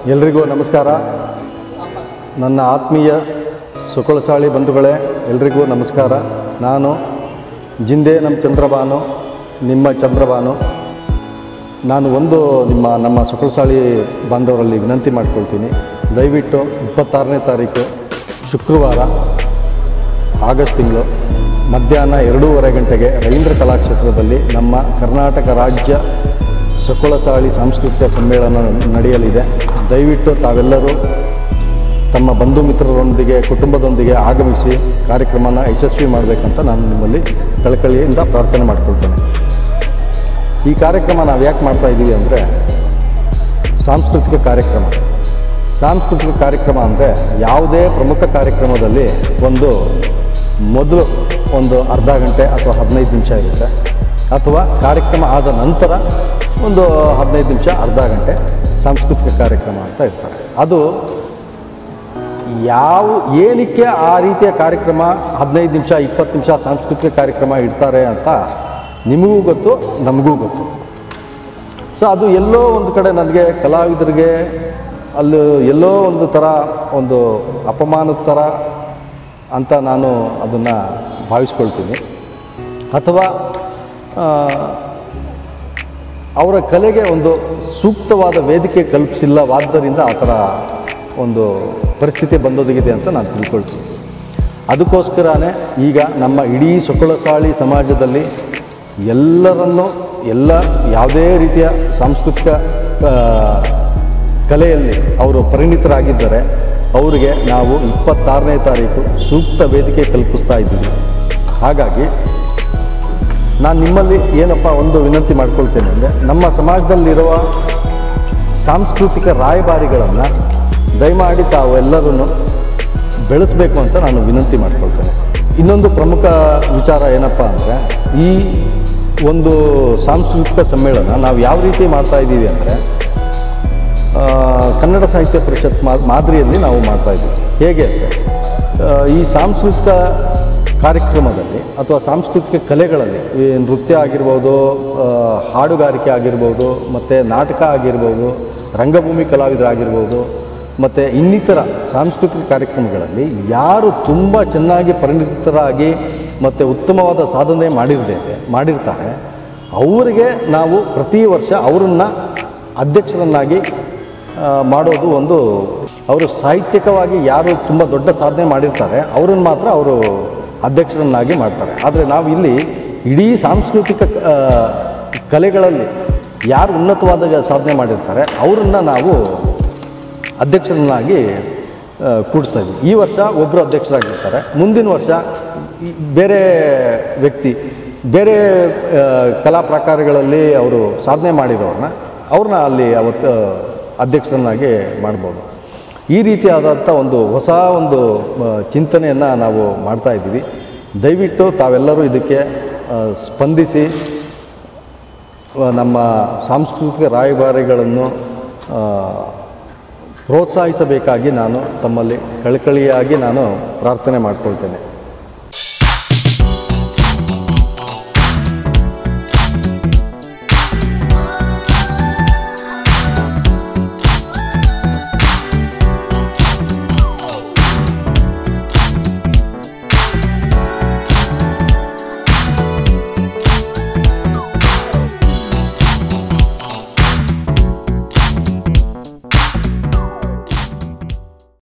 ಎಲ್ರಿಗೂ ನಮಸ್ಕಾರ ನನ್ನ ಆತ್ಮೀಯ ಸುಕಳಸಾಳಿ ಬಂಧುಗಳೇ ಎಲ್ರಿಗೂ ನಮಸ್ಕಾರ ನಾನು ಜಿಂದೆ ನಮ್ಮ ಚಂದ್ರಬಾನು ನಿಮ್ಮ ಚಂದ್ರಬಾನು ನಾನು ಒಂದು ನಿಮ್ಮ ನಮ್ಮ ಸುಕಳಸಾಳಿ ಬಾಂಧವರಲ್ಲಿ ವಿನಂತಿ ಮಾಡ್ಕೊಳ್ತೀನಿ ದಯವಿಟ್ಟು ಇಪ್ಪತ್ತಾರನೇ ತಾರೀಕು ಶುಕ್ರವಾರ ಆಗಸ್ಟ್ ತಿಂಗಳು ಮಧ್ಯಾಹ್ನ ಎರಡೂವರೆ ಗಂಟೆಗೆ ರವೀಂದ್ರ ಕಲಾಕ್ಷೇತ್ರದಲ್ಲಿ ನಮ್ಮ ಕರ್ನಾಟಕ ರಾಜ್ಯ ಸಕುಳಸಾಳಿ ಸಾಂಸ್ಕೃತಿಕ ಸಮ್ಮೇಳನ ನಡೆಯಲಿದೆ ದಯವಿಟ್ಟು ತಾವೆಲ್ಲರೂ ತಮ್ಮ ಬಂಧು ಮಿತ್ರರೊಂದಿಗೆ ಕುಟುಂಬದೊಂದಿಗೆ ಆಗಮಿಸಿ ಕಾರ್ಯಕ್ರಮನ ಯಶಸ್ವಿ ಮಾಡಬೇಕಂತ ನಾನು ನಿಮ್ಮಲ್ಲಿ ಕಳಕಳಿಯಿಂದ ಪ್ರಾರ್ಥನೆ ಮಾಡ್ಕೊಳ್ತೇನೆ ಈ ಕಾರ್ಯಕ್ರಮ ನಾವು ಯಾಕೆ ಮಾಡ್ತಾ ಇದ್ದೀವಿ ಅಂದರೆ ಸಾಂಸ್ಕೃತಿಕ ಕಾರ್ಯಕ್ರಮ ಸಾಂಸ್ಕೃತಿಕ ಕಾರ್ಯಕ್ರಮ ಅಂದರೆ ಯಾವುದೇ ಪ್ರಮುಖ ಕಾರ್ಯಕ್ರಮದಲ್ಲಿ ಒಂದು ಮೊದಲು ಒಂದು ಅರ್ಧ ಗಂಟೆ ಅಥವಾ ಹದಿನೈದು ನಿಮಿಷ ಇರುತ್ತೆ ಅಥವಾ ಕಾರ್ಯಕ್ರಮ ಆದ ನಂತರ ಒಂದು ಹದಿನೈದು ನಿಮಿಷ ಅರ್ಧ ಗಂಟೆ ಸಾಂಸ್ಕೃತಿಕ ಕಾರ್ಯಕ್ರಮ ಅಂತ ಇರ್ತಾರೆ ಅದು ಯಾವ ಏನಕ್ಕೆ ಆ ರೀತಿಯ ಕಾರ್ಯಕ್ರಮ ಹದಿನೈದು ನಿಮಿಷ ಇಪ್ಪತ್ತು ನಿಮಿಷ ಸಾಂಸ್ಕೃತಿಕ ಕಾರ್ಯಕ್ರಮ ಇಡ್ತಾರೆ ಅಂತ ನಿಮಗೂ ಗೊತ್ತು ನಮಗೂ ಗೊತ್ತು ಸೊ ಅದು ಎಲ್ಲೋ ಒಂದು ಕಡೆ ನನಗೆ ಕಲಾವಿದರಿಗೆ ಅಲ್ಲಿ ಎಲ್ಲೋ ಒಂದು ಥರ ಒಂದು ಅಪಮಾನದ ಥರ ಅಂತ ನಾನು ಅದನ್ನು ಭಾವಿಸ್ಕೊಳ್ತೀನಿ ಅಥವಾ ಆ, ಅವರ ಕಲೆಗೆ ಒಂದು ಸೂಕ್ತವಾದ ವೇದಿಕೆ ಕಲ್ಪಿಸಿಲ್ಲವಾದ್ದರಿಂದ ಆ ಥರ ಒಂದು ಪರಿಸ್ಥಿತಿ ಬಂದೊದಗಿದೆ ಅಂತ ನಾನು ತಿಳ್ಕೊಳ್ತೀನಿ ಅದಕ್ಕೋಸ್ಕರನೇ ಈಗ ನಮ್ಮ ಇಡೀ ಸೊಕಳಸಾಳಿ ಸಮಾಜದಲ್ಲಿ ಎಲ್ಲರನ್ನೂ ಎಲ್ಲ ಯಾವುದೇ ರೀತಿಯ ಸಾಂಸ್ಕೃತಿಕ ಆ, ಕಲೆಯಲ್ಲಿ ಅವರು ಪರಿಣಿತರಾಗಿದ್ದರೆ ಅವರಿಗೆ ನಾವು ಇಪ್ಪತ್ತಾರನೇ ತಾರೀಕು ಸೂಕ್ತ ವೇದಿಕೆ ಕಲ್ಪಿಸ್ತಾ ಇದ್ದೀವಿ ಹಾಗಾಗಿ ನಾನು ನಿಮ್ಮಲ್ಲಿ ಏನಪ್ಪ ಒಂದು ವಿನಂತಿ ಮಾಡ್ಕೊಳ್ತೇನೆ ಅಂದರೆ ನಮ್ಮ ಸಮಾಜದಲ್ಲಿರುವ ಸಾಂಸ್ಕೃತಿಕ ರಾಯಭಾರಿಗಳನ್ನು ದಯಮಾಡಿ ತಾವು ಎಲ್ಲರನ್ನು ಬೆಳೆಸಬೇಕು ಅಂತ ನಾನು ವಿನಂತಿ ಮಾಡ್ಕೊಳ್ತೇನೆ ಇನ್ನೊಂದು ಪ್ರಮುಖ ವಿಚಾರ ಏನಪ್ಪ ಅಂದರೆ ಈ ಒಂದು ಸಾಂಸ್ಕೃತಿಕ ಸಮ್ಮೇಳನ ನಾವು ಯಾವ ರೀತಿ ಮಾಡ್ತಾ ಇದ್ದೀವಿ ಅಂದರೆ ಆ, ಕನ್ನಡ ಸಾಹಿತ್ಯ ಪರಿಷತ್ ಮಾ- ಮಾದರಿಯಲ್ಲಿ ನಾವು ಮಾಡ್ತಾ ಇದ್ದೀವಿ ಹೇಗೆ ಅಂದರೆ ಈ ಸಾಂಸ್ಕೃತಿಕ ಕಾರ್ಯಕ್ರಮದಲ್ಲಿ ಅಥವಾ ಸಾಂಸ್ಕೃತಿಕ ಕಲೆಗಳಲ್ಲಿ ಈ ನೃತ್ಯ ಆಗಿರ್ಬೋದು ಆ, ಹಾಡುಗಾರಿಕೆ ಆಗಿರ್ಬೋದು ಮತ್ತು ನಾಟಕ ಆಗಿರ್ಬೋದು ರಂಗಭೂಮಿ ಕಲಾವಿದರಾಗಿರ್ಬೋದು ಮತ್ತು ಇನ್ನಿತರ ಸಾಂಸ್ಕೃತಿಕ ಕಾರ್ಯಕ್ರಮಗಳಲ್ಲಿ ಯಾರು ತುಂಬ ಚೆನ್ನಾಗಿ ಪರಿಣಿತರಾಗಿ ಮತ್ತು ಉತ್ತಮವಾದ ಸಾಧನೆ ಮಾಡಿರ್ತೇವೆ ಮಾಡಿರ್ತಾರೆ ಅವರಿಗೆ ನಾವು ಪ್ರತಿ ವರ್ಷ ಅವರನ್ನು ಅಧ್ಯಕ್ಷರನ್ನಾಗಿ ಆ, ಮಾಡೋದು ಒಂದು ಅವರು ಸಾಹಿತ್ಯಿಕವಾಗಿ ಯಾರು ತುಂಬ ದೊಡ್ಡ ಸಾಧನೆ ಮಾಡಿರ್ತಾರೆ ಅವರನ್ನು ಮಾತ್ರ ಅವರು ಅಧ್ಯಕ್ಷರನ್ನಾಗಿ ಮಾಡ್ತಾರೆ ಆದರೆ ನಾವು ಇಲ್ಲಿ ಇಡೀ ಸಾಂಸ್ಕೃತಿಕ ಆ, ಕಲೆಗಳಲ್ಲಿ ಯಾರು ಉನ್ನತವಾದ ಸಾಧನೆ ಮಾಡಿರ್ತಾರೆ ಅವರನ್ನು ನಾವು ಅಧ್ಯಕ್ಷರನ್ನಾಗಿ ಆ, ಕೂಡಿಸ್ತಾ ಇದ್ವಿ ಈ ವರ್ಷ ಒಬ್ಬರು ಅಧ್ಯಕ್ಷರಾಗಿರ್ತಾರೆ ಮುಂದಿನ ವರ್ಷ ಈ ಬೇರೆ ವ್ಯಕ್ತಿ ಬೇರೆ ಆ, ಕಲಾ ಪ್ರಕಾರಗಳಲ್ಲಿ ಅವರು ಸಾಧನೆ ಮಾಡಿರೋರನ್ನ ಅವ್ರನ್ನ ಅಲ್ಲಿ ಅವತ್ತು ಅಧ್ಯಕ್ಷರನ್ನಾಗಿ ಮಾಡ್ಬೋದು ಈ ರೀತಿಯಾದಂಥ ಒಂದು ಹೊಸ ಒಂದು ಚಿಂತನೆಯನ್ನು ನಾವು ಮಾಡ್ತಾ ಇದ್ದೀವಿ ದಯವಿಟ್ಟು ತಾವೆಲ್ಲರೂ ಇದಕ್ಕೆ ಆ, ಸ್ಪಂದಿಸಿ ಆ, ನಮ್ಮ ಸಾಂಸ್ಕೃತಿಕ ರಾಯಭಾರಿಗಳನ್ನು ಆ, ಪ್ರೋತ್ಸಾಹಿಸಬೇಕಾಗಿ ನಾನು ತಮ್ಮಲ್ಲಿ ಕಳಕಳಿಯಾಗಿ ನಾನು ಪ್ರಾರ್ಥನೆ ಮಾಡ್ಕೊಳ್ತೇನೆ